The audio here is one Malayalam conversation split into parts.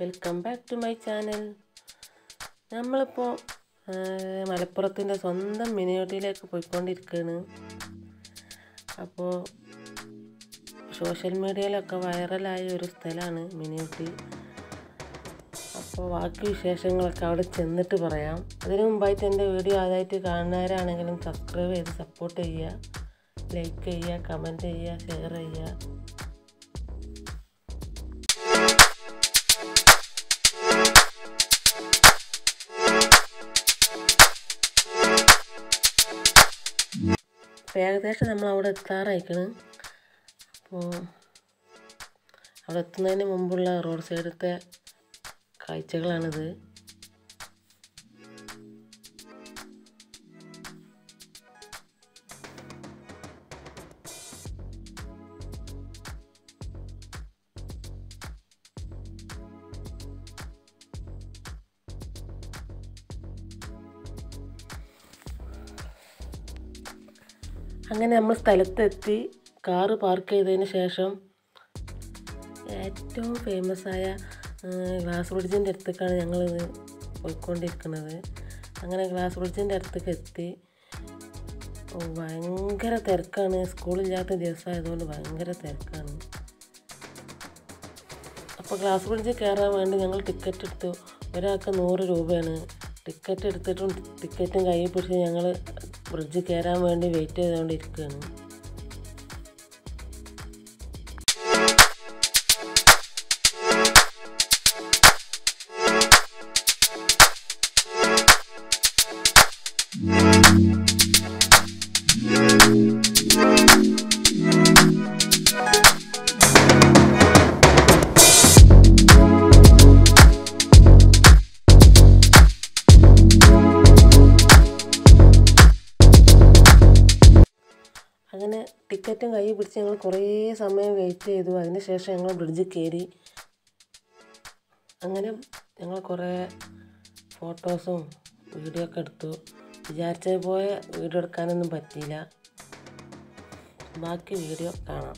welcome back to my channel നമ്മളിപ്പോൾ മലപ്പുറത്തിൻ്റെ സ്വന്തം മിനിയോട്ടിയിലേക്ക് പോയിക്കൊണ്ടിരിക്കുകയാണ് അപ്പോൾ സോഷ്യൽ മീഡിയയിലൊക്കെ വൈറലായ ഒരു സ്ഥലമാണ് മിനിയൂട്ടി അപ്പോൾ ബാക്കി വിശേഷങ്ങളൊക്കെ അവിടെ ചെന്നിട്ട് പറയാം അതിനു മുമ്പായിട്ട് എൻ്റെ വീഡിയോ ആദ്യമായിട്ട് കാണുന്നവരാണെങ്കിലും സബ്സ്ക്രൈബ് ചെയ്ത് സപ്പോർട്ട് ചെയ്യുക ലൈക്ക് ചെയ്യുക കമൻറ്റ് ചെയ്യുക ഷെയർ ചെയ്യുക അപ്പോൾ ഏകദേശം നമ്മൾ അവിടെ എത്താറായിക്കണ് അപ്പോൾ അവിടെ എത്തുന്നതിന് മുമ്പുള്ള റോഡ് സൈഡത്തെ കാഴ്ചകളാണിത് അങ്ങനെ നമ്മൾ സ്ഥലത്തെത്തി കാറ് പാർക്ക് ചെയ്തതിന് ശേഷം ഏറ്റവും ഫേമസ് ആയ ഗ്ലാസ് ബ്രിഡ്ജിൻ്റെ അടുത്തേക്കാണ് ഞങ്ങളിത് പോയിക്കൊണ്ടിരിക്കുന്നത് അങ്ങനെ ഗ്ലാസ് ബ്രിഡ്ജിൻ്റെ അടുത്തേക്ക് എത്തി ഓ ഭയങ്കര തിരക്കാണ് സ്കൂളില്ലാത്ത ദിവസമായതുകൊണ്ട് ഭയങ്കര തിരക്കാണ് അപ്പോൾ ഗ്ലാസ് ബ്രിഡ്ജിൽ കയറാൻ വേണ്ടി ഞങ്ങൾ ടിക്കറ്റ് എടുത്തു ഒരാൾക്ക് നൂറ് രൂപയാണ് ടിക്കറ്റ് എടുത്തിട്ടും ടിക്കറ്റും കയ്യിൽ പിടിച്ച് ഞങ്ങൾ ബ്രിഡ്ജിൽ കയറാൻ വേണ്ടി വെയിറ്റ് ചെയ്തുകൊണ്ടിരിക്കുകയാണ് അങ്ങനെ ടിക്കറ്റും കൈ പിടിച്ച് ഞങ്ങൾ കുറേ സമയം വെയിറ്റ് ചെയ്തു അതിന് ശേഷം ഞങ്ങൾ ബ്രിഡ്ജിൽ കയറി അങ്ങനെ ഞങ്ങൾ കുറേ ഫോട്ടോസും വീഡിയോ ഒക്കെ എടുത്തു വിചാരിച്ചത് പോലെ വീഡിയോ എടുക്കാനൊന്നും പറ്റിയില്ല ബാക്കി വീഡിയോ കാണാം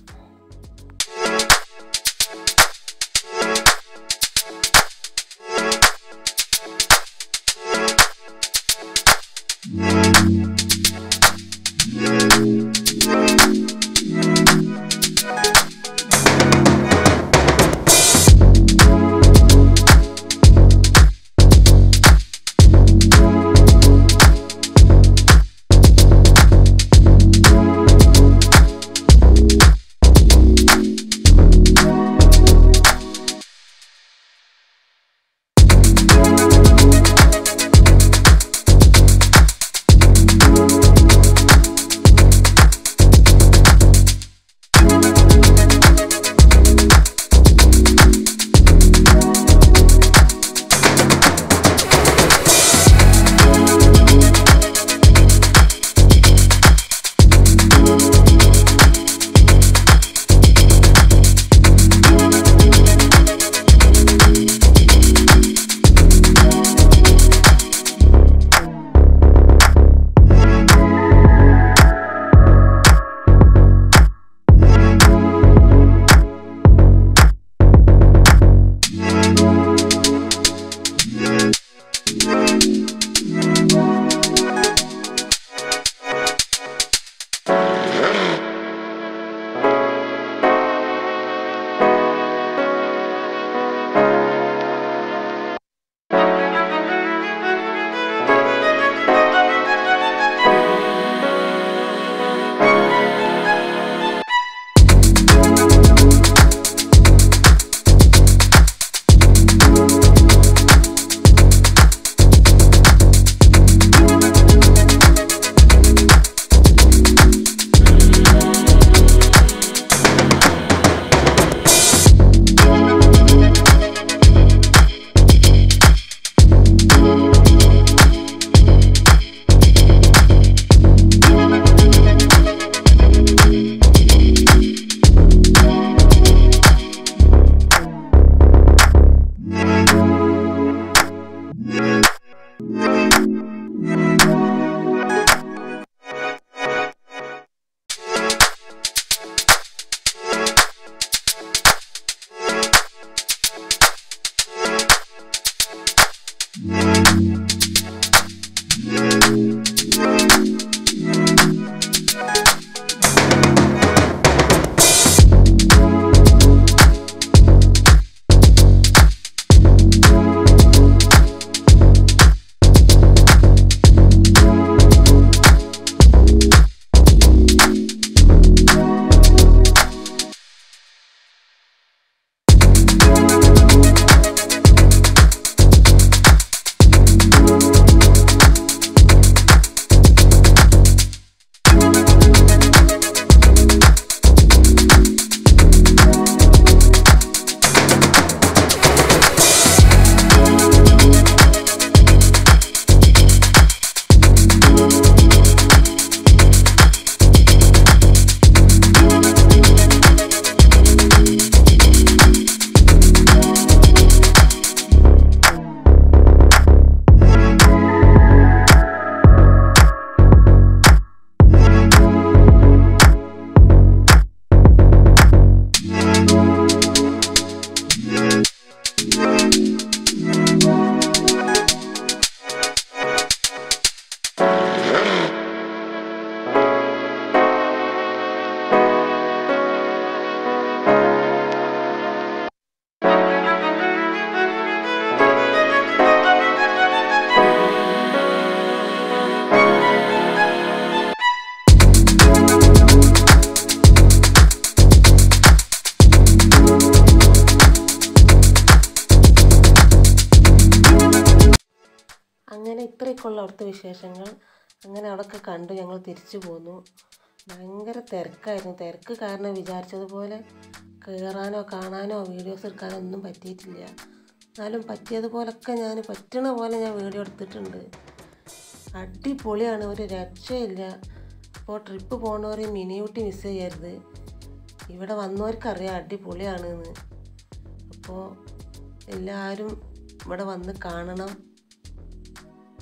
അങ്ങനെയൊക്കെയുള്ള അവിടുത്തെ വിശേഷങ്ങൾ അങ്ങനെ അവിടെയൊക്കെ കണ്ടു ഞങ്ങൾ തിരിച്ചു പോന്നു ഭയങ്കര തിരക്കായിരുന്നു തിരക്ക് കാരണം വിചാരിച്ചതുപോലെ കയറാനോ കാണാനോ വീഡിയോസ് എടുക്കാനോ ഒന്നും പറ്റിയിട്ടില്ല എന്നാലും പറ്റിയതുപോലൊക്കെ ഞാൻ പറ്റണ പോലെ ഞാൻ വീഡിയോ എടുത്തിട്ടുണ്ട് അടിപൊളിയാണ് ഒരു രക്ഷയില്ല അപ്പോൾ ട്രിപ്പ് പോകണവർ മിനി ഊട്ടി മിസ് ചെയ്യരുത് ഇവിടെ വന്നവർക്കറിയാം അടിപൊളിയാണ് എന്ന് അപ്പോൾ എല്ലാവരും ഇവിടെ വന്ന് കാണണം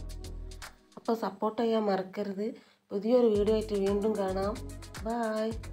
അപ്പോൾ സപ്പോർട്ട് ചെയ്യാൻ മറക്കരുത് പുതിയൊരു വീഡിയോ ആയിട്ട് വീണ്ടും കാണാം ബായ്